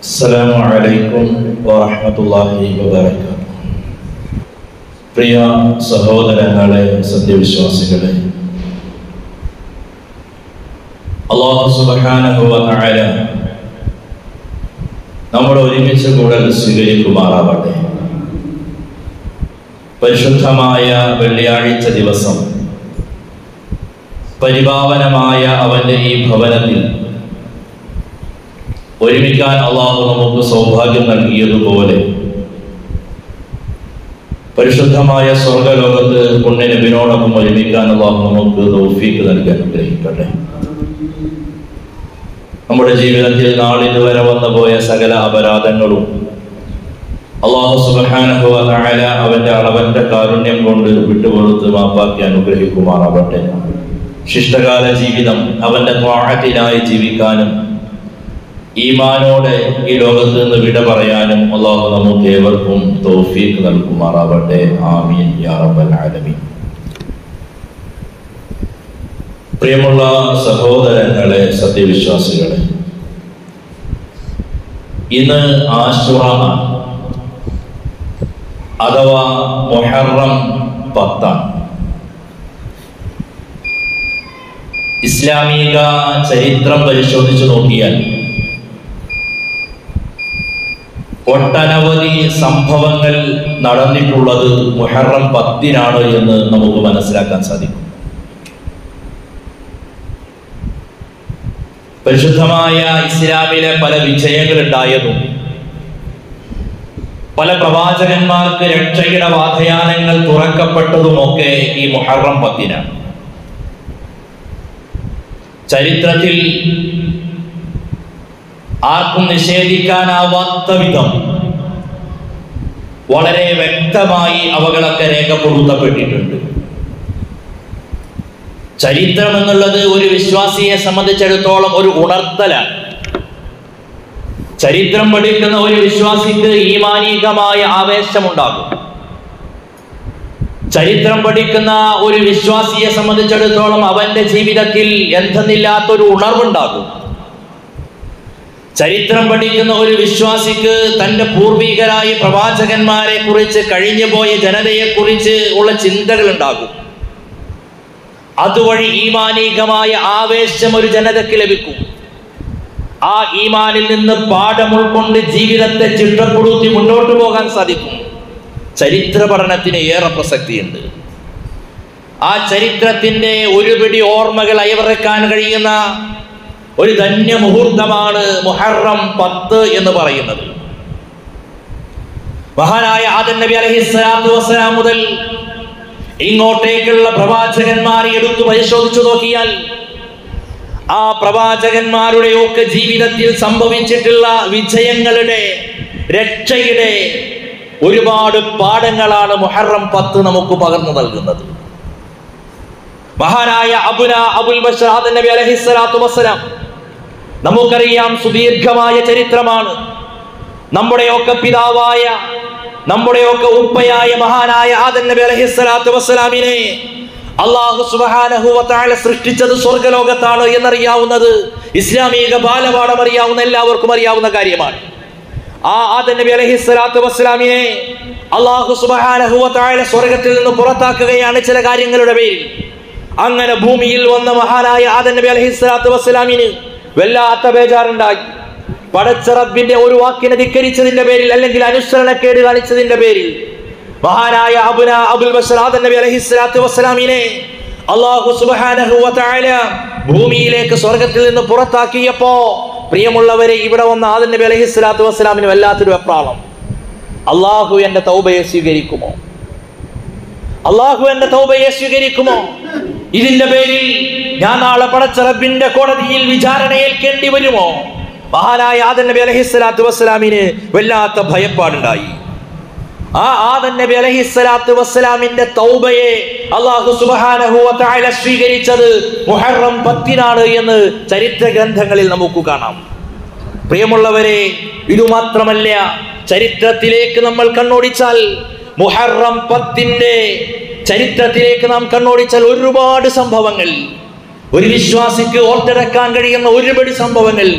السلام عليكم ورحمة الله وبركاته പ്രിയ സഹോദരങ്ങളെ സത്യവിശ്വാസികളെ അള്ളാഹു സുബ്ഹാനഹു വ തആല നമ്മൾ ഒരുമിച്ച് കൂടെ സ്വീകരിക്കുമാറാവട്ടെ പരിശുദ്ധമായ വെള്ളിയാഴ്ച ദിവസം പരിപാവനമായ അവന്റെ ഈ ഭവനത്തിൽ ഒരുമിക്കാൻ അള്ളാഹു നമുക്ക് സൗഭാഗ്യം നൽകിയതുപോലെ പരിശുദ്ധമായ സ്വർഗലോകത്ത് പുണ്യനബിനോടൊപ്പം ഒരുമിക്കാൻ അള്ളാഹു നമുക്ക് തൗഫീക്ക് നൽകാൻ ആഗ്രഹിക്കട്ടെ നമ്മുടെ ജീവിതത്തിൽ നാളിന് വരെ വന്നു പോയ സകല അപരാധങ്ങളും അള്ളാഹു സുബ്ഹാനഹു വ തആല അവന്റെ അളവന്റെ കാരുണ്യം കൊണ്ട് വിട്ടുപൊറുത്ത് മാപ്പാക്കി അനുഗ്രഹിക്കുമാറാവട്ടെ ശിഷ്ടകാല ജീവിതം അവന്റെ ത്വാഹത്തിനായി ജീവിക്കാനും ഈമാനോടെ ഈ ലോകത്ത് നിന്ന് വിട പറയാനും അള്ളാഹു നമുക്ക് ഏവർക്കും തൗഫീഖ് നൽകുമാറാവട്ടെ ആമീൻ യാ റബ്ബൽ ആലമീൻ പ്രിയമുള്ള സഹോദരങ്ങളെ സത്യവിശ്വാസികളെ ഇന്ന് ആശുറ അഥവാ മൊഹറം പത്താണ് ഇസ്ലാമിക ചരിത്രം പരിശോധിച്ചു നോക്കിയാൽ ഒട്ടനവധി സംഭവങ്ങൾ നടന്നിട്ടുള്ളത് മുഹറം പത്തിനാണ് എന്ന് നമുക്ക് മനസ്സിലാക്കാൻ സാധിക്കും പരിശുദ്ധമായ ഇസ്ലാമിലെ പല വിജയങ്ങൾ ഉണ്ടായതും പല പ്രവാചകന്മാർക്ക് രക്ഷയുടെ വാധയാനങ്ങൾ തുറക്കപ്പെട്ടതുമൊക്കെ ഈ മുഹറം പത്തിനാണ് ചരിത്രത്തിൽ ആർക്കും നിഷേധിക്കാനാവാത്ത വിധം വളരെ വ്യക്തമായി അവകളൊക്കെ രേഖപ്പെടുത്തപ്പെട്ടിട്ടുണ്ട് ചരിത്രം എന്നുള്ളത് ഒരു വിശ്വാസിയെ സംബന്ധിച്ചിടത്തോളം ഒരു ഉണർത്തലാണ് ചരിത്രം പഠിക്കുന്ന ഒരു വിശ്വാസിക്ക് ഈമാനികമായ ആവേശമുണ്ടാകും ചരിത്രം പഠിക്കുന്ന ഒരു വിശ്വാസിയെ സംബന്ധിച്ചിടത്തോളം അവന്റെ ജീവിതത്തിൽ എന്തെന്നില്ലാത്തൊരു ഉണർവുണ്ടാകും ചരിത്രം പഠിക്കുന്ന ഒരു വിശ്വാസിക്ക് തന്റെ പൂർവികരായ പ്രവാചകന്മാരെ കുറിച്ച് കഴിഞ്ഞുപോയ ജനതയെ കുറിച്ച് ഉള്ള ചിന്തകൾ ഉണ്ടാകും അതുവഴി ഈമാനികമായ ആവേശം ഒരു ജനതയ്ക്ക് ലഭിക്കും ആ ഈമാനിൽ നിന്ന് പാഠം ഉൾക്കൊണ്ട് ജീവിതത്തെ ചിട്ടപ്പെടുത്തി മുന്നോട്ട് പോകാൻ സാധിക്കും ചരിത്ര പഠനത്തിന് ഏറെ പ്രസക്തിയുണ്ട് ആ ചരിത്രത്തിന്റെ ഒരു പിടി ഓർമ്മകൾ അയവിറക്കാൻ കഴിയുന്ന ഒരു ധന്യ മുഹൂർത്തമാണ് മുഹറം പത്ത് എന്ന് പറയുന്നത് മഹാനായ ആദൻ നബി അലഹി സ്വലാത്തു വസ്സലാം മുതൽ ഇങ്ങോട്ടേക്കുള്ള പ്രവാചകന്മാരെ എടുത്തു പരിശോധിച്ചു നോക്കിയാൽ ആ പ്രവാചകന്മാരുടെ ഒക്കെ ജീവിതത്തിൽ സംഭവിച്ചിട്ടുള്ള വിജയങ്ങളുടെ രക്ഷയുടെ ഒരുപാട് പാഠങ്ങളാണ് മുഹറം പത്ത് നമുക്ക് പകർന്നു നൽകുന്നത് മഹാനായ അബുന അബുൽ ബഷർ ആദൻ നബി അലഹി സ്വലാത്തു വസ്സലാം നമുക്കറിയാം സുദീർഘമായ ചരിത്രമാണ് നമ്മുടെയൊക്കെ പിതാവായ നമ്മുടെയൊക്കെ ഉപ്പയായ മഹാനായ ആദൻ നബി അലഹിസ്സലാത്തു വസ്സലാമിനെ അള്ളാഹു സുബഹാനഹു വതആല സൃഷ്ടിച്ചത് സ്വർഗലോകത്താണ് എന്നറിയാവുന്നത് ഇസ്ലാമിക ബാലപാഠം അറിയാവുന്ന എല്ലാവർക്കും അറിയാവുന്ന കാര്യമാണ് ആ ആദൻ നബി അലഹിസ്സലാത്തു വസ്സലാമിനെ അള്ളാഹു സുബഹാനഹു വതആല സ്വർഗത്തിൽ നിന്ന് പുറത്താക്കുകയാണ് ചില കാര്യങ്ങളുടെ പേരിൽ അങ്ങനെ ഭൂമിയിൽ വന്ന മഹാനായ ആദൻ നബി അലഹിസ്സലാത്തു വസ്സലാമിന് വല്ലാത്ത ബേജാറുണ്ടായി പടച്ച റബ്ബിന്റെ ഒരു വാക്കിനെ ധിക്കരിച്ചതിന്റെ പേരിൽ അല്ലെങ്കിൽ അനുസരണക്കേട് കാണിച്ചതിന്റെ പേരിൽ മഹാനായ അബുന അബുൽ ബഷർ ആദൻ നബി അലൈഹിസ്സലാത്തു വസ്സലാമിനെ അല്ലാഹു സുബ്ഹാനഹു വ തആല ഭൂമിയിലേക്ക് സ്വർഗ്ഗത്തിൽ നിന്ന് പുറത്താക്കിയപ്പോ പ്രിയമുള്ളവരെ ഇവിടെ വന്ന ആദൻ നബി അലൈഹിസ്സലാത്തു വസ്സലാമിന് വല്ലാത്തൊരു വെപ്രാളം അള്ളാഹു എന്റെ തൗബയെ സ്വീകരിക്കുമോ അള്ളാഹു എന്റെ തൗബയെ സ്വീകരിക്കുമോ ഇതിന്റെ പേരിൽ ഞാൻ നാളെ പടച്ച റബ്ബിന്റെ കോടതിയിൽ വിചാരണ ഏൽക്കേണ്ടി വരുമോ മഹാനായ ആദൻ നബി അലഹിസ്സലാത്തു വസ്സലാമിന് വല്ലാത്ത ഭയപ്പാടുണ്ടായി ആ ആദൻ നബി അലഹിസ്സലാത്തു വസ്സലാമിന്റെ തൗബയെ അള്ളാഹു സുബ്ഹാനഹു വ തആല സ്വീകരിച്ചത് മുഹറം പത്തിനാണ് എന്ന് ചരിത്ര ഗ്രന്ഥങ്ങളിൽ നമുക്ക് കാണാം പ്രിയമുള്ളവരെ ഇതുമാത്രമല്ല ചരിത്രത്തിലേക്ക് നമ്മൾ കണ്ണോടിച്ചാൽ മുഹറം പത്തിന്റെ ചരിത്രത്തിലേക്ക് നാം കണ്ണോടിച്ചാൽ ഒരുപാട് സംഭവങ്ങൾ ഒരു വിശ്വാസിക്ക് ഓർത്തെടുക്കാൻ കഴിയുന്ന ഒരുപടി സംഭവങ്ങൾ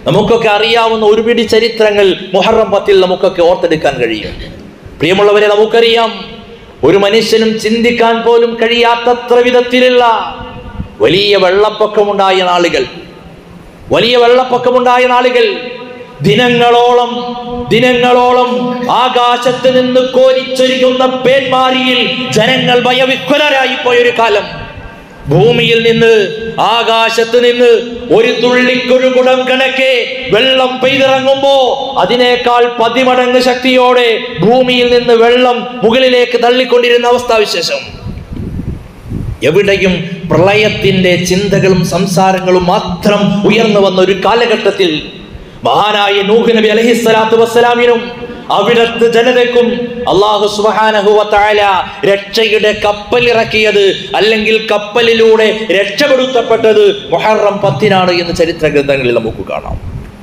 നമുക്കൊക്കെ അറിയാവുന്ന ഒരുപിടി ചരിത്രങ്ങൾ മുഹറം പത്തിൽ നമുക്കൊക്കെ ഓർത്തെടുക്കാൻ കഴിയും പ്രിയമുള്ളവരെ നമുക്കറിയാം ഒരു മനുഷ്യനും ചിന്തിക്കാൻ പോലും കഴിയാത്തത്ര വിധത്തിലുള്ള വലിയ വെള്ളപ്പൊക്കമുണ്ടായ നാളുകൾ വലിയ വെള്ളപ്പൊക്കമുണ്ടായ നാളുകൾ ദിനങ്ങളോളം ദിനങ്ങളോളം ആകാശത്ത് നിന്ന് കോരിച്ചൊരിക്കുന്ന പേന്മാരിയിൽ ജനങ്ങൾ ഭയവിഹ്വലരായി പോയൊരു കാലം ഭൂമിയിൽ നിന്ന് ആകാശത്ത് നിന്ന് ഒരു തുള്ളിക്കൊരു കുടം കണക്കെ വെള്ളം പെയ്തിറങ്ങുമ്പോ അതിനേക്കാൾ പതിമടങ്ങ് ശക്തിയോടെ ഭൂമിയിൽ നിന്ന് വെള്ളം മുകളിലേക്ക് തള്ളിക്കൊണ്ടിരുന്ന അവസ്ഥാവിശേഷം എവിടെയും പ്രളയത്തിന്റെ ചിന്തകളും സംസാരങ്ങളും മാത്രം ഉയർന്നു വന്ന ഒരു കാലഘട്ടത്തിൽ മഹാനായ നൂഹ് നബി അലഹിസ്സലാത്തു വസ്സലാമിനും അവിടത്തെ ജനതയ്ക്കും അള്ളാഹു സുബ്ഹാനഹു വ തആല രക്ഷയുടെ കപ്പൽ ഇറക്കിയത് അല്ലെങ്കിൽ കപ്പലിലൂടെ രക്ഷപ്പെടുത്തപ്പെട്ടത് മുഹറം പത്തിനാണ് എന്ന് ചരിത്ര ഗ്രന്ഥങ്ങളിൽ നമുക്ക് കാണാം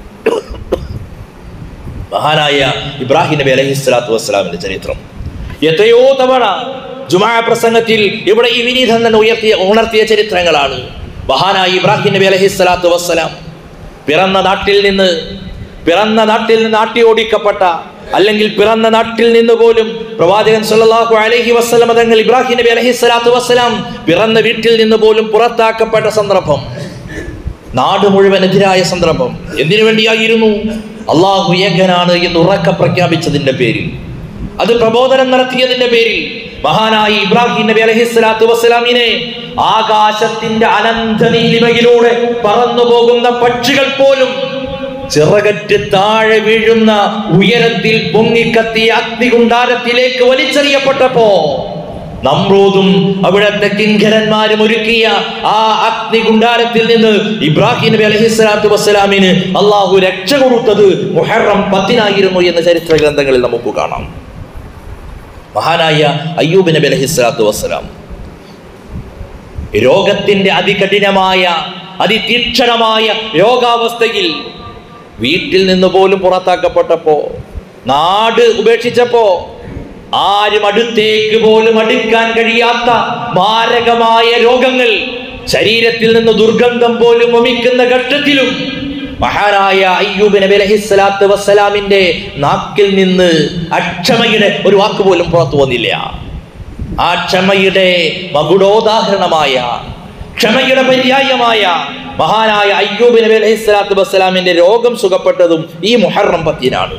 മഹാനായ ഇബ്രാഹിം നബി അലഹിസ്സലാത്തു വസ്സലാമിന്റെ ചരിത്രം എത്രയോ തവണ ജുമാ പ്രസംഗത്തിൽ ഇവിടെ ഈ വിനീതം തന്നെ ഉയർത്തിയ ഉണർത്തിയ ചരിത്രങ്ങളാണ് മഹാനായ ഇബ്രാഹിം നബി അലഹിസ്സലാത്തു വസ്സലാം പിറന്ന നാട്ടിൽ നിന്ന് പിറന്ന നാട്ടിൽ നിന്ന് ആട്ടി ഓടിക്കപ്പെട്ട അല്ലെങ്കിൽ പിറന്ന നാട്ടിൽ നിന്ന് പോലും പ്രവാചകൻ സല്ലല്ലാഹു അലൈഹി വസല്ലം തങ്ങൾ ഇബ്രാഹിം നബി അലൈഹി സ്വലാത്തു വസ്സലാം പിറന്ന വീട്ടിൽ നിന്ന് പോലും പുറത്താക്കപ്പെട്ട സന്ദർഭം നാട് മുഴുവൻ എതിരായ സന്ദർഭം എന്തിനു വേണ്ടിയായിരുന്നു അള്ളാഹു ഏകനാണ് എന്ന് ഉറക്ക പ്രഖ്യാപിച്ചതിന്റെ പേരിൽ അത് പ്രബോധനം നടത്തിയതിന്റെ പേരിൽ മഹാനായി ഇബ്രാഹിം നബി അലൈഹി സ്വലാത്തു വസ്സലാമിനെ ആകാശത്തിന്റെ അനന്ത നീലിമയിലൂടെ പറന്നു പോകുന്ന പക്ഷികൾ പോലും ചിറകറ്റ് താഴെ വീഴുന്ന ഉയരത്തിൽ പൊങ്ങിക്കത്തിയ അഗ്നികുണ്ടാരത്തിലേക്ക് വലിച്ചെറിയപ്പെട്ടപ്പോ നമ്രൂദും അവിടത്തെ കിങ്കരന്മാരും ഒരുക്കിയ ആ അഗ്നികുണ്ടാരത്തിൽ നിന്ന് ഇബ്രാഹിം നബി അലൈഹി സ്വലാത്തു വസ്സലാമിന് അള്ളാഹു രക്ഷ കൊടുത്തത് മുഹറം പത്തിനായിരുന്നു എന്ന ചരിത്ര ഗ്രന്ഥങ്ങളിൽ നമുക്ക് കാണാം മഹാനായ അയ്യൂബ് നബി അലൈഹി സ്വലാത്തു വസ്സലാം രോഗത്തിന്റെ അതികഠിനമായ അതിതീക്ഷണമായ രോഗാവസ്ഥയിൽ വീട്ടിൽ നിന്ന് പോലും പുറത്താക്കപ്പെട്ടപ്പോ നാട് ഉപേക്ഷിച്ചപ്പോ ആരും അടുത്തേക്ക് പോലും അടുക്കാൻ കഴിയാത്ത മാരകമായ രോഗങ്ങൾ ശരീരത്തിൽ നിന്ന് ദുർഗന്ധം പോലും വമിക്കുന്ന ഘട്ടത്തിലും മഹാനായ അയ്യൂബ് നബി അലഹിസ്സലാത്ത് വസ്സലാമിന്റെ നാക്കിൽ നിന്ന് അക്ഷമയുടെ ഒരു വാക്ക് പോലും പുറത്തു വന്നില്ല ആ ക്ഷമയുടെ മകുടോദാഹരണമായ ക്ഷമയുടെ പര്യായമായ മഹാനായ അയ്യൂബ് നബി അലൈഹി സ്വലാത്തു വസ്സലാമിന്റെ രോഗം സുഖപ്പെട്ടതും ഈ മുഹറം പത്തിനാണ്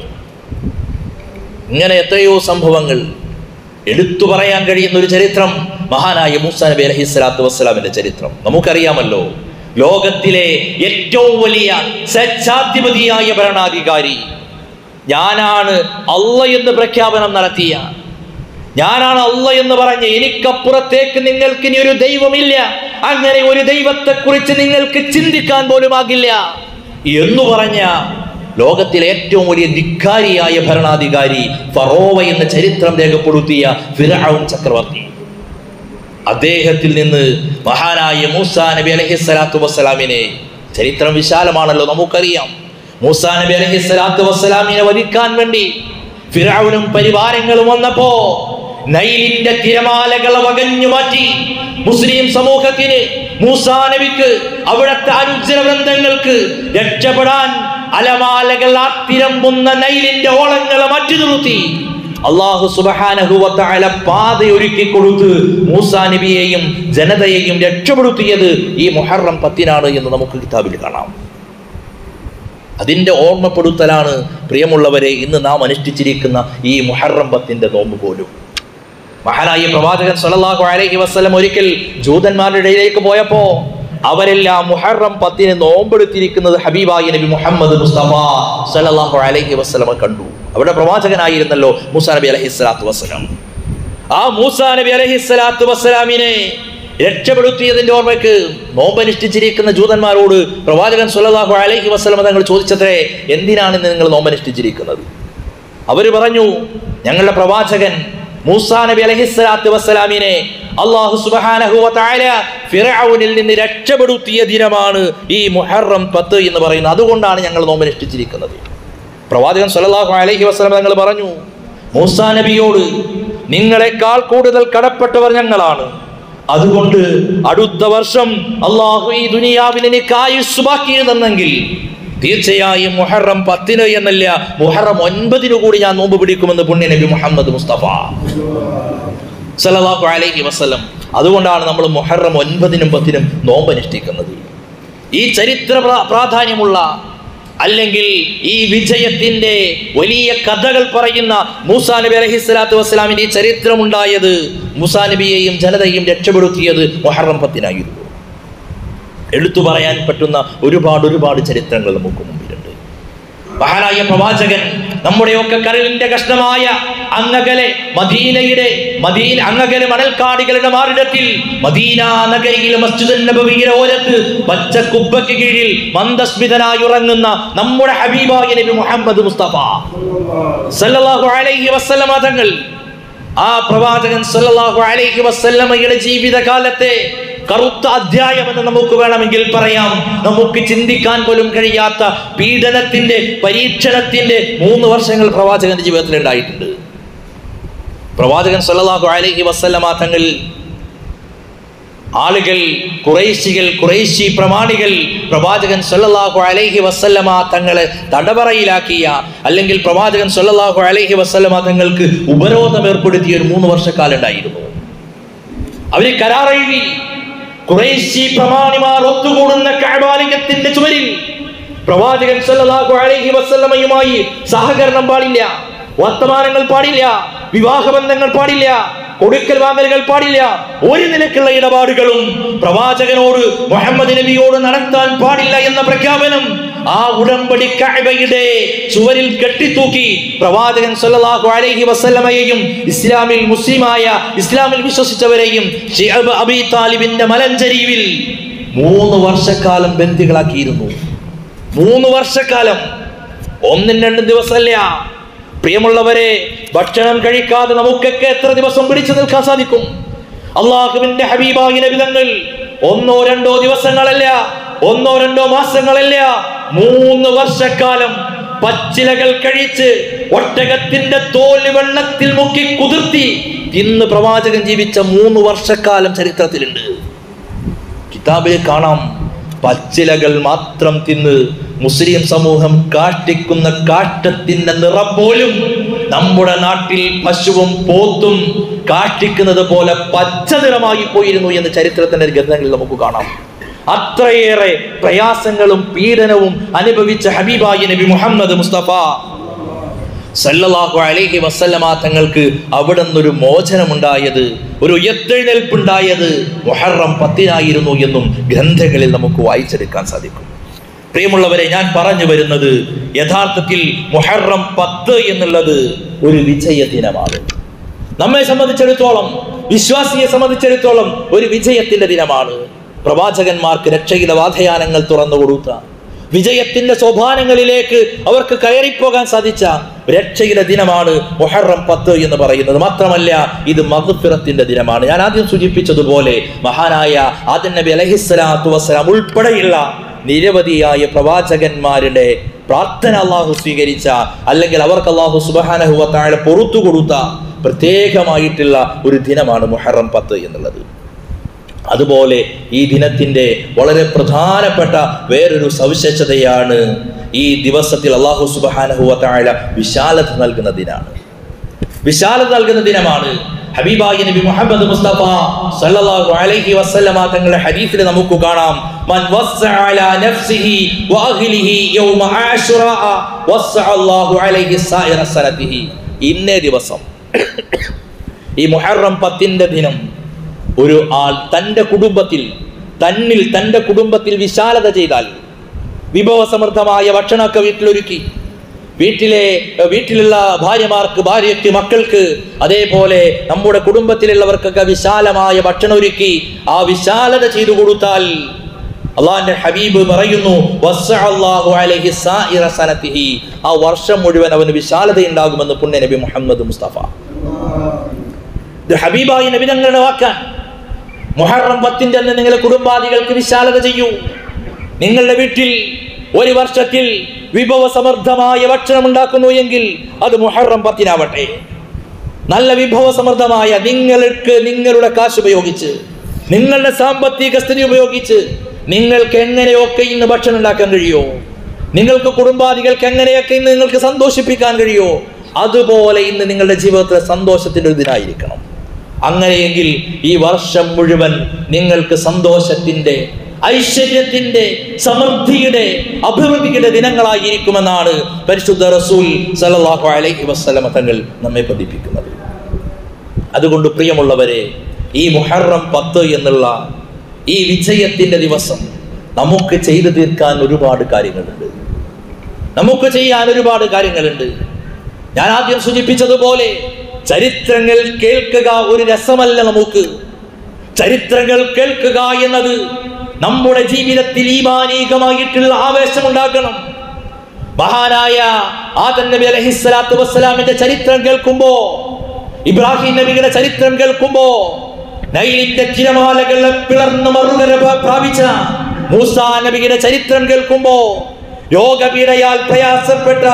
ഇങ്ങനെ എത്രയോ സംഭവങ്ങൾ എടുത്തു പറയാൻ കഴിയുന്ന ഒരു ചരിത്രം മഹാനായ മൂസ നബി അലൈഹി സ്വലാത്തു വസ്സലാമിന്റെ ചരിത്രം നമുക്കറിയാമല്ലോ ലോകത്തിലെ ഏറ്റവും വലിയ സച്ചാധിപതിയായ ഭരണാധികാരി ഞാനാണ് അള്ള എന്ന് പ്രഖ്യാപനം നടത്തിയ ഞാനാണ് അള്ള എന്ന് പറഞ്ഞ് എനിക്കപ്പുറത്തേക്ക് നിങ്ങൾക്ക് ഇനി ഒരു ദൈവമില്ല അങ്ങനെ ഒരു ദൈവത്തെ കുറിച്ച് നിങ്ങൾക്ക് ചിന്തിക്കാൻ പോലും ആകില്ല എന്ന് പറഞ്ഞ ലോകത്തിലെ ഏറ്റവും വലിയ ധിക്കാരിയായ ഭരണാധികാരി ഫറോവ എന്ന ചരിത്രം രേഖപ്പെടുത്തിയ ഫിറഔൻ ചക്രവർത്തി അദ്ദേഹത്തിൽ നിന്ന് മഹാനായ മൂസ നബി അലഹി സ്വലാത്തു വസ്സലാമിനെ ചരിത്രം വിശാലമാണല്ലോ നമുക്കറിയാം മൂസ നബി അലഹി സ്വലാത്തു വസ്സലാമിനെ വധിക്കാൻ വേണ്ടി ഫിറൌനും പരിവാരങ്ങളും വന്നപ്പോ നൈലിന്റെ തിരമാലകളെ വകഞ്ഞു മാറ്റി മുസ്ലിം സമൂഹത്തിന് മൂസാ നബിക്ക് അവിടുത്തെ അനുജന വൃന്ദങ്ങൾക്ക് രക്ഷപ്പെടാൻ അലമാലകൾ ആത്തിരമ്പുന്ന നൈലിന്റെ ഓളങ്ങളെ മാറ്റി നിർത്തി അള്ളാഹു സുബഹാനഹുവല പാതയൊരുക്കി കൊടുത്ത് മൂസാ നബിയെയും ജനതയെയും രക്ഷപ്പെടുത്തിയത് ഈ മുഹറം പത്തിനാണ് എന്ന് നമുക്ക് കിതാബിൽ കാണാം അതിൻ്റെ ഓർമ്മപ്പെടുത്തലാണ് പ്രിയമുള്ളവരെ ഇന്ന് നാം അനുഷ്ഠിച്ചിരിക്കുന്ന ഈ മുഹറം പത്തിന്റെ നോമ്പ് പോലും മഹാനായ പ്രവാചകൻ സല്ലല്ലാഹു അലൈഹി വസല്ലം ഒരിക്കൽ ജൂതന്മാരുടെ ഇടയിലേക്ക് പോയപ്പോ അവരെല്ലാം മുഹറം പത്തിന് നോമ്പെടുത്തിരിക്കുന്നത് ഹബീബായി നബി മുഹമ്മദ് മുസ്തഫ സല്ലല്ലാഹു അലൈഹി വസല്ലമ കണ്ടു അവിടെ പ്രവാചകനായിരുന്നല്ലോ മൂസ നബി അലൈഹി സ്വലാത്തു വസ്സലാം ആ മൂസ നബി അലൈഹി സ്വലാത്തു വസ്സലാമിനെ രക്ഷപ്പെടുത്തിയതിന്റെ ഓർമ്മയ്ക്ക് നോമ്പനുഷ്ഠിച്ചിരിക്കുന്ന ജൂതന്മാരോട് പ്രവാചകൻ സല്ലല്ലാഹു അലൈഹി വസല്ലമ തങ്ങൾ ചോദിച്ചത്രേ എന്തിനാണ് ഇന്ന് നിങ്ങൾ നോമ്പനുഷ്ഠിച്ചിരിക്കുന്നത് അവർ പറഞ്ഞു ഞങ്ങളുടെ പ്രവാചകൻ മൂസാ നബി അലഹിസ്സലാത്തു വസ്സലാമിനെ അള്ളാഹു സുബ്ഹാനഹു വ തആല ഫിർഔനിൽ നിന്ന് രക്ഷപ്പെടുത്തിയ ദിനമാണ് ഈ മുഹറം പത്ത് എന്ന് പറയുന്നത് അതുകൊണ്ടാണ് ഞങ്ങൾ നോമ്പനുഷ്ഠിച്ചിരിക്കുന്നത് പ്രവാചകൻ സല്ലല്ലാഹു അലൈഹി വസല്ലം തങ്ങൾ പറഞ്ഞു മൂസാ നബിയോട് നിങ്ങളെക്കാൾ കൂടുതൽ കടപ്പെട്ടവർ ഞങ്ങളാണ് അതുകൊണ്ട് അടുത്ത വർഷം അള്ളാഹു ഈ ദുനിയാവിൽ എനിക്ക് ആയുസ് ബാക്കി തന്നെങ്കിൽ തീർച്ചയായും മുഹറം പത്തിന് എന്നല്ല മുഹറം ഒൻപതിനു കൂടി ഞാൻ നോമ്പ് പിടിക്കുമെന്ന് പുണ്യ നബി മുഹമ്മദ് മുസ്തഫ സല്ലല്ലാഹു അലൈഹി വസല്ലം അതുകൊണ്ടാണ് നമ്മൾ മുഹറം ഒൻപതിനും പത്തിനും നോമ്പ് അനുഷ്ഠിക്കുന്നത് ഈ ചരിത്ര പ്രാ- പ്രാധാന്യമുള്ള അല്ലെങ്കിൽ ഈ വിജയത്തിന്റെ വലിയ കഥകൾ പറയുന്ന മൂസാ നബി അലൈഹി സ്വലാത്തു വസ്സലാമിന്റെ ഈ ചരിത്രമുണ്ടായത് മൂസാ നബിയെയും ജനതയും രക്ഷപ്പെടുത്തിയത് മുഹറം പത്തിനായിരുന്നു എടുത്തു പറയാൻ പറ്റുന്ന ഒരുപാട് ഒരുപാട് ചരിത്രങ്ങൾ നമുക്ക് മുമ്പിലുണ്ട് മഹാനായ പ്രവാചകൻ നമ്മുടെയൊക്കെ കരളിന്റെ കഷ്ണമായ അങ്ങകലെ മദീനയുടെ മദീന അങ്ങകലെ മണൽക്കാടുകളുടെ മാറിടത്തിൽ മദീന നഗരിയിലെ മസ്ജിദുൻ നബവിയുടെ ഓരത്ത് പച്ച കുബ്ബയ്ക്ക് കീഴിൽ മന്ദസ്മിതനായി ഉറങ്ങുന്ന നമ്മുടെ ഹബീബായ നബി മുഹമ്മദ് മുസ്തഫ സല്ലല്ലാഹു അലൈഹി വസല്ലമ തങ്ങൾ ആ പ്രവാചകൻ സല്ലല്ലാഹു അലൈഹി വസല്ലമയുടെ ജീവിതകാലത്തെ കറുത്ത അധ്യായം എന്ന് നമുക്ക് വേണമെങ്കിൽ പറയാം നമുക്ക് ചിന്തിക്കാൻ പോലും കഴിയാത്ത പീഡനത്തിന്റെ പരീക്ഷണത്തിന്റെ മൂന്ന് വർഷങ്ങൾ പ്രവാചകന്റെ ജീവിതത്തിൽ ഉണ്ടായിട്ടുണ്ട് പ്രവാചകൻ സല്ലല്ലാഹു അലൈഹി വസല്ലമ തങ്ങൾ ആളുകൾ കുറേശികൾ കുറേശി പ്രമാണികൾ പ്രവാചകൻ സല്ലല്ലാഹു അലൈഹി വസല്ലമ തങ്ങളെ തടവറയിലാക്കിയ അല്ലെങ്കിൽ പ്രവാചകൻ സല്ലല്ലാഹു അലൈഹി വസല്ലമ തങ്ങൾക്ക് ഉപരോധം ഏർപ്പെടുത്തിയ ഒരു മൂന്ന് വർഷക്കാലം ഉണ്ടായിരുന്നു അവര് കരാറെഴുതി കുറേശി പ്രമാണിമാർ ഒത്തുകൂടുന്ന കഅബാലയത്തിന്റെ ചുമരിൽ പ്രവാചകൻ സല്ലല്ലാഹു അലൈഹി വസല്ലമയുമായി സഹകരണം പാടില്ല വർത്തമാനങ്ങൾ പാടില്ല വിവാഹബന്ധങ്ങൾ പാടില്ല കൊടുക്കൽ വാങ്ങലുകൾ പാടില്ല ഒരു നിലക്കുള്ള ഇടപാടുകളും പ്രവാചകനോട് മുഹമ്മദ് നബിയോട് നടത്താൻ പാടില്ല എന്ന പ്രഖ്യാപനം ആ ഉടമ്പടി കഅബയുടെ ചുവരിൽ കെട്ടിത്തൂക്കി പ്രവാചകൻ സല്ലല്ലാഹു അലൈഹി വസല്ലമയെയും ഇസ്ലാമിൽ മുസ്ലിമായ ഇസ്ലാമിൽ വിശ്വസിച്ചവരെയും ഷിഅബ് അബി താലിബിന്റെ മലഞ്ചരീവിൽ മൂന്ന് വർഷക്കാലം ബന്ദികളാക്കിയിരുന്നു മൂന്ന് വർഷക്കാലം ഒന്നും രണ്ടും ദിവസമല്ല പ്രിയമുള്ളവരെ ഭക്ഷണം കഴിക്കാതെ നമുക്കൊക്കെ എത്ര ദിവസം പിടിച്ചു നിൽക്കാൻ സാധിക്കും അള്ളാഹുവിന്റെ ഹബീബായ നബിതങ്ങൾ ഒന്നോ രണ്ടോ ദിവസങ്ങളല്ല ഒന്നോ രണ്ടോ മാസങ്ങളല്ല മൂന്ന് വർഷക്കാലം പച്ചിലകൾ കഴിച്ച് ഒട്ടകത്തിന്റെ തോല് വെള്ളത്തിൽ മുക്കി കുതിർത്തി ഇന്ന് പ്രവാചകൻ ജീവിച്ച മൂന്ന് വർഷക്കാലം ചരിത്രത്തിലുണ്ട് കിതാബിൽ കാണാം പച്ചിലകൾ മാത്രം തിന്ന് മുസ്ലിം സമൂഹം കാഷ്ടിക്കുന്ന കാഷ്ടത്തിന്റെ നിറം പോലും നമ്മുടെ നാട്ടിൽ പശുവും പോത്തും കാഷ്ടിക്കുന്നത് പോലെ പച്ച നിറമായി പോയിരുന്നു എന്ന് ചരിത്രത്തിന്റെ ഗ്രന്ഥങ്ങളിൽ നമുക്ക് കാണാം അത്രയേറെ പ്രയാസങ്ങളും പീഡനവും അനുഭവിച്ച ഹബീബായി നബി മുഹമ്മദ് മുസ്തഫ സല്ലല്ലാഹു അലൈഹി വസല്ലമ തങ്ങൾക്ക് അവിടെ നിന്നൊരു മോചനമുണ്ടായത് ഒരു ഉയർത്തെഴുന്നേൽപ്പുണ്ടായത് മുഹറം പത്തിനായിരുന്നു എന്നും ഗ്രന്ഥങ്ങളിൽ നമുക്ക് വായിച്ചെടുക്കാൻ സാധിക്കും പ്രിയമുള്ളവരെ ഞാൻ പറഞ്ഞു വരുന്നത് യഥാർത്ഥത്തിൽ മുഹറം പത്ത് എന്നുള്ളത് ഒരു വിജയ ദിനമാണ് നമ്മെ സംബന്ധിച്ചിടത്തോളം വിശ്വാസിയെ സംബന്ധിച്ചിടത്തോളം ഒരു വിജയത്തിന്റെ ദിനമാണ് പ്രവാചകന്മാർക്ക് രക്ഷയുടെ വാധയാനങ്ങൾ തുറന്നു കൊടുത്ത വിജയത്തിന്റെ സോപാനങ്ങളിലേക്ക് അവർക്ക് കയറിപ്പോകാൻ സാധിച്ച രക്ഷയുടെ ദിനമാണ് മുഹറം പത്ത് എന്ന് പറയുന്നത് മാത്രമല്ല ഇത് മധുഫിറത്തിന്റെ ദിനമാണ് ഞാൻ ആദ്യം സൂചിപ്പിച്ചതുപോലെ മഹാനായ ആദൻ നബി അലഹിസ്സലാത്തു വസ്സലാം ഉൾപ്പെടെയുള്ള നിരവധിയായ പ്രവാചകന്മാരുടെ പ്രാർത്ഥന അള്ളാഹു സ്വീകരിച്ച അല്ലെങ്കിൽ അവർക്ക് അള്ളാഹു സുബാനഹുവ താഴെ പുറത്തു കൊടുത്ത പ്രത്യേകമായിട്ടുള്ള ഒരു ദിനമാണ് മുഹറം പത്ത് എന്നുള്ളത് അതുപോലെ ഈ ദിനത്തിന്റെ വളരെ പ്രധാനപ്പെട്ട വേറൊരു സവിശേഷതയാണ് ഈ ദിവസത്തിൽ അള്ളാഹു സുബാനഹുവ താഴെ വിശാലത നൽകുന്ന ദിനാണ് വിശാലത നൽകുന്ന ദിനമാണ് ഹബീബായി നബി മുഹമ്മദ് മുസ്തഫ സല്ലല്ലാഹു അലൈഹി വസല്ലമ തങ്ങളുടെ ഹദീസിൽ നമുക്ക് കാണാം മൻ വസ്സഅ അലാ നഫ്സിഹി വഅഹ്ലിഹി യൗമ ആശുറാ വസ്സഅ അല്ലാഹു അലൈഹി സായിറ സനതിഹി ഇന്നേ ദിവസം ഈ മുഹറം പത്തിന്റെ ദിനം ഒരു ആൾ തൻ്റെ കുടുംബത്തിൽ തന്നിൽ തൻ്റെ കുടുംബത്തിൽ വിശാലത ചെയ്താൽ വിഭവസമൃദ്ധമായ ഭക്ഷണമൊക്കെ വീട്ടിലൊരുക്കി വീട്ടിലെ വീട്ടിലുള്ള ഭാര്യമാർക്ക് ഭാര്യയ്ക്ക് മക്കൾക്ക് അതേപോലെ നമ്മുടെ കുടുംബത്തിലുള്ളവർക്കൊക്കെ വിശാലമായ ഭക്ഷണം ഒരുക്കി ആ വിശാലത ചെയ്തു കൊടുത്താൽ അള്ളാഹിന്റെ ഹബീബ് പറയുന്നു വസ്സഅ അല്ലാഹു അലൈഹി സായിറ സനതിഹി ആ വർഷം മുഴുവൻ അവന് വിശാലത ഉണ്ടാകുമെന്ന് പുണ്യ നബി മുഹമ്മദ് മുസ്തഫ ഇത് ഹബീബായി നബി തങ്ങളുടെ വാക്കാൻ മുഹറം പത്തിന്റെ അന്ന് നിങ്ങളുടെ കുടുംബാദികൾക്ക് വിശാലത ചെയ്യൂ നിങ്ങളുടെ വീട്ടിൽ ഒരു വർഷത്തിൽ വിഭവസമൃദ്ധമായ ഭക്ഷണം ഉണ്ടാക്കുന്നു എങ്കിൽ അത് മുഹറം പത്തിനാവട്ടെ നല്ല വിഭവസമൃദ്ധമായ നിങ്ങൾക്ക് നിങ്ങളുടെ കാശ് ഉപയോഗിച്ച് നിങ്ങളുടെ സാമ്പത്തിക സ്ഥിതി ഉപയോഗിച്ച് നിങ്ങൾക്ക് എങ്ങനെയൊക്കെ ഇന്ന് ഭക്ഷണം ഉണ്ടാക്കാൻ കഴിയുമോ നിങ്ങൾക്ക് കുടുംബാദികൾക്ക് എങ്ങനെയൊക്കെ ഇന്ന് നിങ്ങൾക്ക് സന്തോഷിപ്പിക്കാൻ കഴിയോ അതുപോലെ ഇന്ന് നിങ്ങളുടെ ജീവിതത്തിലെ സന്തോഷത്തിന്റെ ഒരു ദിനായിരിക്കണം അങ്ങനെയെങ്കിൽ ഈ വർഷം മുഴുവൻ നിങ്ങൾക്ക് സന്തോഷത്തിന്റെ ഐശ്വര്യത്തിന്റെ സമൃദ്ധിയുടെ അഭിവൃദ്ധിയുടെ ദിനങ്ങളായിരിക്കുമെന്നാണ് പരിശുദ്ധ റസൂൽ സല്ലല്ലാഹു അലൈഹി വസല്ലമ തങ്ങൾ നമ്മെ പഠിപ്പിക്കുന്നത് അതുകൊണ്ട് പ്രിയമുള്ളവരെ ഈ മുഹറം പത്ത് എന്നുള്ള ഈ വിജയത്തിന്റെ ദിവസം നമുക്ക് ചെയ്തു തീർക്കാൻ ഒരുപാട് കാര്യങ്ങളുണ്ട് നമുക്ക് ചെയ്യാൻ ഒരുപാട് കാര്യങ്ങളുണ്ട് ഞാൻ ആദ്യം സൂചിപ്പിച്ചതുപോലെ ചരിത്രങ്ങൾ കേൾക്കുക ഒരു രസമല്ല നമുക്ക് ചരിത്രങ്ങൾ കേൾക്കുക എന്നത് നമ്മുടെ ജീവിതത്തിൽ ഈമാനീകമായിട്ടുള്ള ആവേശമുണ്ടാക്കണം മഹാനായ ആദൻ നബി അലഹിസ്സലാത്തു വസ്സലാമിന്റെ ചരിത്രം കേൾക്കുമ്പോ ഇബ്രാഹിം നബിയുടെ ചരിത്രം കേൾക്കുമ്പോ നൈലിന്റെ തിരമാലകളെ പിളർന്ന് മറുകര പ്രാപിച്ച മൂസാ നബിയുടെ ചരിത്രം കേൾക്കുമ്പോ രോഗപീഠയാൽ പ്രയാസപ്പെട്ട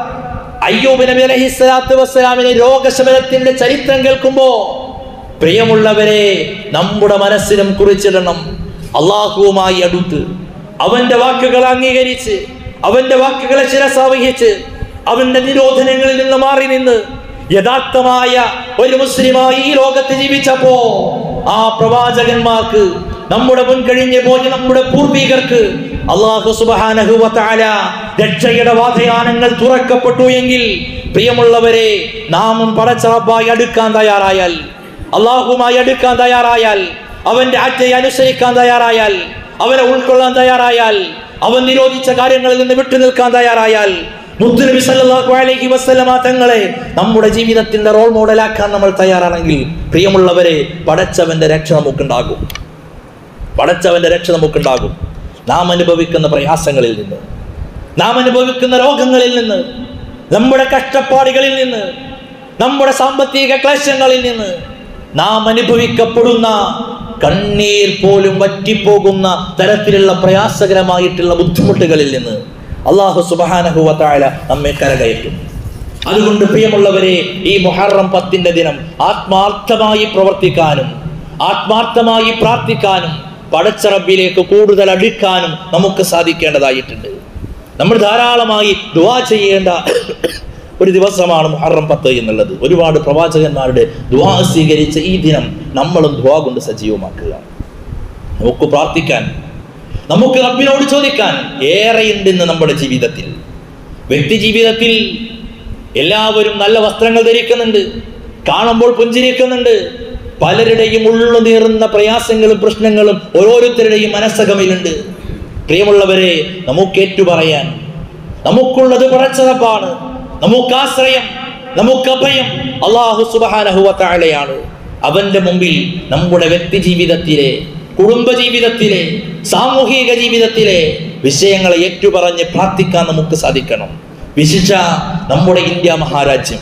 അയ്യൂബ് നബി അലഹിസ്സലാത്തു വസ്സലാമിന്റെ രോഗശമനത്തിന്റെ ചരിത്രം കേൾക്കുമ്പോ പ്രിയമുള്ളവരെ നമ്മുടെ മനസ്സിനും കുറിച്ചിടണം അള്ളാഹുവുമായി അടുത്ത് അവന്റെ വാക്കുകൾ അംഗീകരിച്ച് അവന്റെ വാക്കുകളെ ശിരസാവഹിച്ച് അവന്റെ നിരോധനങ്ങളിൽ നിന്ന് മാറി നിന്ന് യഥാർത്ഥമായ ഒരു മുസ്ലിമായി ഈ ലോകത്ത് ജീവിച്ചപ്പോ ആ പ്രവാചകന്മാർക്ക് നമ്മുടെ മുൻകഴിഞ്ഞു പോയ നമ്മുടെ പൂർവികർക്ക് അള്ളാഹു സുബാനഹുവല രക്ഷയുടെ വാതയാനങ്ങൾ തുറക്കപ്പെട്ടു എങ്കിൽ പ്രിയമുള്ളവരെ നാമും പടച്ചറപ്പായി അടുക്കാൻ തയ്യാറായാൽ അള്ളാഹുമായി അടുക്കാൻ തയ്യാറായാൽ അവന്റെ ആജ്ഞയെ അനുസരിക്കാൻ തയ്യാറായാൽ അവനെ ഉൾക്കൊള്ളാൻ തയ്യാറായാൽ അവൻ നിരോധിച്ച കാര്യങ്ങളിൽ നിന്ന് വിട്ടു നിൽക്കാൻ തയ്യാറായാൽ മുത്തുനബി സല്ലല്ലാഹു അലൈഹി വസല്ലമ തങ്ങളെ നമ്മുടെ ജീവിതത്തിന്റെ റോൾ മോഡലാക്കാൻ നമ്മൾ തയ്യാറാണെങ്കിൽ പ്രിയമുള്ളവരെ പടച്ചവന്റെ രക്ഷ നമുക്കുണ്ടാകും പടച്ചവന്റെ രക്ഷ നമുക്കുണ്ടാകും നാം അനുഭവിക്കുന്ന പ്രയാസങ്ങളിൽ നിന്ന് നാം അനുഭവിക്കുന്ന രോഗങ്ങളിൽ നിന്ന് നമ്മുടെ കഷ്ടപ്പാടുകളിൽ നിന്ന് നമ്മുടെ സാമ്പത്തിക ക്ലേശങ്ങളിൽ നിന്ന് നാം അനുഭവിക്കപ്പെടുന്ന കണ്ണീർ പോലും വറ്റിപ്പോകുന്ന തരത്തിലുള്ള പ്രയാസകരമായിട്ടുള്ള ബുദ്ധിമുട്ടുകളിൽ നിന്ന് അള്ളാഹു സുബാനഹുവത്തായ നമ്മെ കരകയറ്റും അതുകൊണ്ട് പ്രിയമുള്ളവരെ ഈ മുഹറം പത്തിന്റെ ദിനം ആത്മാർത്ഥമായി പ്രവർത്തിക്കാനും ആത്മാർത്ഥമായി പ്രാർത്ഥിക്കാനും പടച്ചറബിലേക്ക് കൂടുതൽ അടുക്കാനും നമുക്ക് സാധിക്കേണ്ടതായിട്ടുണ്ട് നമ്മൾ ധാരാളമായി ദുവാ ചെയ്യേണ്ട ഒരു ദിവസമാണ് മുഹറം പത്ത് എന്നുള്ളത് ഒരുപാട് പ്രവാചകന്മാരുടെ ദുവാ സ്വീകരിച്ച ഈ ദിനം നമ്മളും ദുവാ കൊണ്ട് സജീവമാക്കുക നമുക്ക് പ്രാർത്ഥിക്കാൻ നമുക്ക് റബ്ബിനോട് ചോദിക്കാൻ ഏറെയുണ്ട് ഇന്ന് നമ്മുടെ ജീവിതത്തിൽ വ്യക്തി ജീവിതത്തിൽ എല്ലാവരും നല്ല വസ്ത്രങ്ങൾ ധരിക്കുന്നുണ്ട് കാണുമ്പോൾ പുഞ്ചിരിക്കുന്നുണ്ട് പലരുടെയും ഉള്ളു നീറുന്ന പ്രയാസങ്ങളും പ്രശ്നങ്ങളും ഓരോരുത്തരുടെയും മനസ്സകമിലുണ്ട് പ്രിയമുള്ളവരെ നമുക്ക് ഏറ്റുപറയാൻ നമുക്കുള്ളത് പടച്ചതപ്പാണ് നമുക്ക് ആശ്രയം നമുക്ക് അഭയം അള്ളാഹു സുബാനഹുവത്താഴയാണ് അവന്റെ മുമ്പിൽ നമ്മുടെ വ്യക്തി ജീവിതത്തിലെ കുടുംബ ജീവിതത്തിലെ സാമൂഹിക ജീവിതത്തിലെ വിഷയങ്ങളെ ഏറ്റുപറഞ്ഞ് പ്രാർത്ഥിക്കാൻ നമുക്ക് സാധിക്കണം വിശിച്ച നമ്മുടെ ഇന്ത്യ മഹാരാജ്യം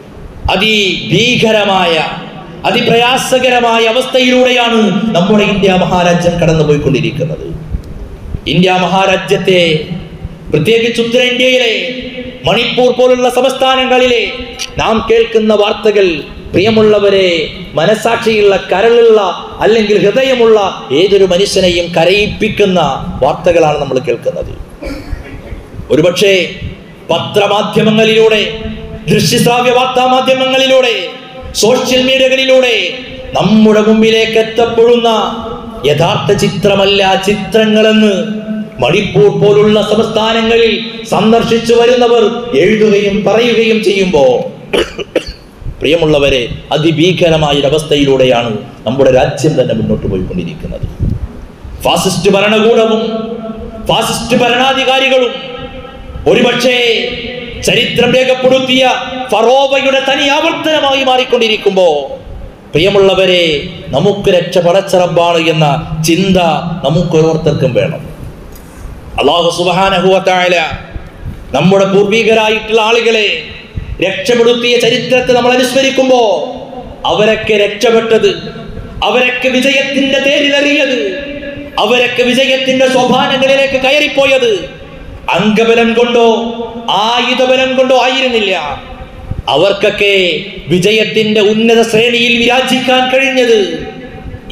അതിഭീകരമായ അതിപ്രയാസകരമായ അവസ്ഥയിലൂടെയാണ് നമ്മുടെ ഇന്ത്യ മഹാരാജ്യം കടന്നുപോയിക്കൊണ്ടിരിക്കുന്നത് ഇന്ത്യ മഹാരാജ്യത്തെ പ്രത്യേകിച്ച് ഉത്തരേന്ത്യയിലെ മണിപ്പൂർ പോലുള്ള സംസ്ഥാനങ്ങളിലെ നാം കേൾക്കുന്ന വാർത്തകൾ പ്രിയമുള്ളവരെ മനസാക്ഷിയുള്ള കരളുള്ള അല്ലെങ്കിൽ ഹൃദയമുള്ള ഏതൊരു മനുഷ്യനെയും കരയിപ്പിക്കുന്ന വാർത്തകളാണ് നമ്മൾ കേൾക്കുന്നത് ഒരുപക്ഷെ പത്രമാധ്യമങ്ങളിലൂടെ ദൃശ്യശ്രാവ്യ വാർത്താ മാധ്യമങ്ങളിലൂടെ സോഷ്യൽ മീഡിയകളിലൂടെ നമ്മുടെ മുമ്പിലേക്ക് എത്തപ്പെടുന്ന യഥാർത്ഥ ചിത്രമല്ല ചിത്രങ്ങളെന്ന് മണിപ്പൂർ പോലുള്ള സംസ്ഥാനങ്ങളിൽ സന്ദർശിച്ചു വരുന്നവർ എഴുതുകയും പറയുകയും ചെയ്യുമ്പോ പ്രിയമുള്ളവരെ അതിഭീകരമായ ഒരവസ്ഥയിലൂടെയാണ് നമ്മുടെ രാജ്യം തന്നെ മുന്നോട്ട് പോയിക്കൊണ്ടിരിക്കുന്നത് ഫാസിസ്റ്റ് ഭരണകൂടവും ഫാസിസ്റ്റ് ഭരണാധികാരികളും ഒരുപക്ഷേ ചരിത്രം രേഖപ്പെടുത്തിയ ഫറോവയുടെ തനി ആവർത്തനമായി മാറിക്കൊണ്ടിരിക്കുമ്പോ പ്രിയമുള്ളവരെ നമുക്ക് രക്ഷ പടച്ചറബാണ് എന്ന ചിന്ത നമുക്ക് ഓരോരുത്തർക്കും വേണം അള്ളാഹു സുബാനഹുവത്തായ നമ്മുടെ പൂർവികരായിട്ടുള്ള ആളുകളെ രക്ഷപ്പെടുത്തിയ ചരിത്രത്തെ നമ്മൾ അനുസ്മരിക്കുമ്പോ അവരൊക്കെ രക്ഷപ്പെട്ടത് അവരൊക്കെ വിജയത്തിന്റെ തേരിലെറിയത് അവരൊക്കെ വിജയത്തിന്റെ സോപാനങ്ങളിലേക്ക് കയറിപ്പോയത് അംഗബലം കൊണ്ടോ ആയുധബലം കൊണ്ടോ ആയിരുന്നില്ല അവർക്കൊക്കെ വിജയത്തിന്റെ ഉന്നത ശ്രേണിയിൽ വിരാജിക്കാൻ കഴിഞ്ഞത്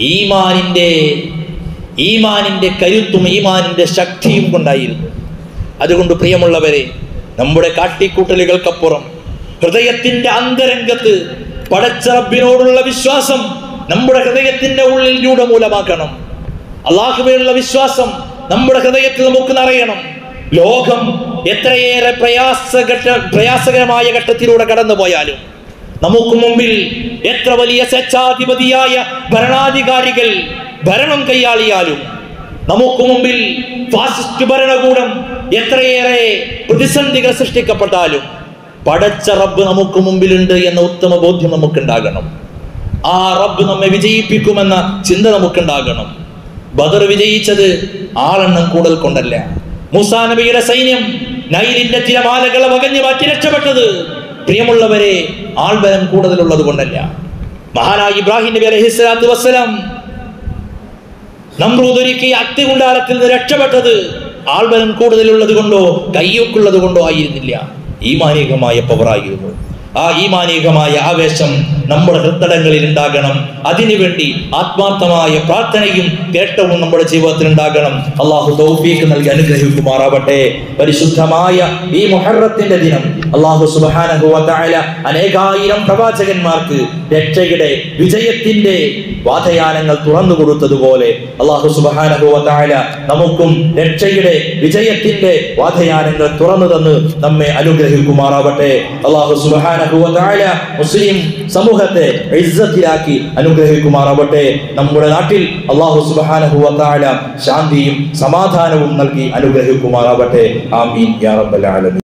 ഈമാനിന്റെ ഈമാനിന്റെ കരുത്തും ഈമാനിന്റെ ശക്തിയും കൊണ്ടായിരുന്നു അതുകൊണ്ട് പ്രിയമുള്ളവരെ നമ്മുടെ കാട്ടിക്കൂട്ടലുകൾക്കപ്പുറം ഹൃദയത്തിന്റെ അന്തരംഗത്ത് പടച്ച റബ്ബിനോടുള്ള വിശ്വാസം നമ്മുടെ ഹൃദയത്തിന്റെ ഉള്ളിൽ രൂഢമൂലമാക്കണം അള്ളാഹുവിനുള്ള വിശ്വാസം നമ്മുടെ ഹൃദയത്തിൽ നമുക്ക് നിറയണം ലോകം എത്രയേറെ പ്രയാസഘട്ട പ്രയാസകരമായ ഘട്ടത്തിലൂടെ കടന്നുപോയാലും നമുക്ക് മുമ്പിൽ എത്ര വലിയ സ്വേച്ഛാധിപതിയായ ഭരണാധികാരികൾ ഭരണം കൈയാളിയാലും നമുക്ക് മുമ്പിൽ ഫാസിസ്റ്റ് ഭരണകൂടം എത്രയേറെ പ്രതിസന്ധികൾ സൃഷ്ടിക്കപ്പെട്ടാലും പടച്ച റബ്ബ് നമുക്ക് മുമ്പിലുണ്ട് എന്ന ഉത്തമ ബോധ്യം നമുക്കുണ്ടാകണം ആ റബ്ബ് നമ്മെ വിജയിപ്പിക്കുമെന്ന ചിന്ത നമുക്കുണ്ടാകണം ബദർ വിജയിച്ചത് ആളെണ്ണം കൂടുതൽ കൊണ്ടല്ല മൂസാ നബിയുടെ സൈന്യം നൈലിന്റെ തിരമാലകളെ വകഞ്ഞു മാറ്റി രക്ഷപ്പെട്ടത് പ്രിയമുള്ളവരെ ആൾബലം കൂടുതലുള്ളത് കൊണ്ടല്ല മഹാനായ ഇബ്രാഹിം നബി അലഹിസ്ലാത്തു വസ്സലാം നമ്രൂദൊരുക്കി അഗ്നികുണ്ടാരത്തിൽ നിന്ന് രക്ഷപ്പെട്ടത് ആൾബലം കൂടുതലുള്ളത് കൊണ്ടോ കയ്യൊക്കുള്ളത് കൊണ്ടോ ആയിരുന്നില്ല ഈമാനികമായ പവറായിരുന്നു ആ ഈമാനികമായ ആവേശം നമ്മുടെ ഹൃദയങ്ങളിൽ ഉണ്ടാകണം അതിനുവേണ്ടി ആത്മാർത്ഥമായ പ്രാർത്ഥനയും കേട്ടവും നമ്മുടെ ജീവിതത്തിൽ ഉണ്ടാകണം അള്ളാഹു തൗഫീഖ് നൽകി അനുഗ്രഹിക്കുമാറാവട്ടെ പരിശുദ്ധമായ ഈ മുഹറത്തിന്റെ ദിനം അള്ളാഹു സുബ്ഹാനഹു വ തആല അനേകായിരം പ്രവാചകന്മാർക്ക് രക്ഷയുടെ വിജയത്തിന്റെ വാതയാനങ്ങൾ തുറന്നു കൊടുത്തതുപോലെ അള്ളാഹു സുബ്ഹാനഹു വ തആല നമുക്കും രക്ഷയുടെ വിജയത്തിന്റെ വാതയാനങ്ങൾ തുറന്നു തന്ന് നമ്മെ അനുഗ്രഹിക്കുമാറാവട്ടെ അള്ളാഹു സുബ്ഹാനഹു വ തആല മുസ്ലിം സമൂഹത്തെ ഇസ്സത്തിലാക്കി അനുഗ്രഹിക്കുമാറാവട്ടെ നമ്മുടെ നാട്ടിൽ അള്ളാഹു സുബ്ഹാനഹു വ തആല ശാന്തിയും സമാധാനവും നൽകി അനുഗ്രഹിക്കുമാറാവട്ടെ ആമീൻ യാ റബ്ബൽ ആലമീൻ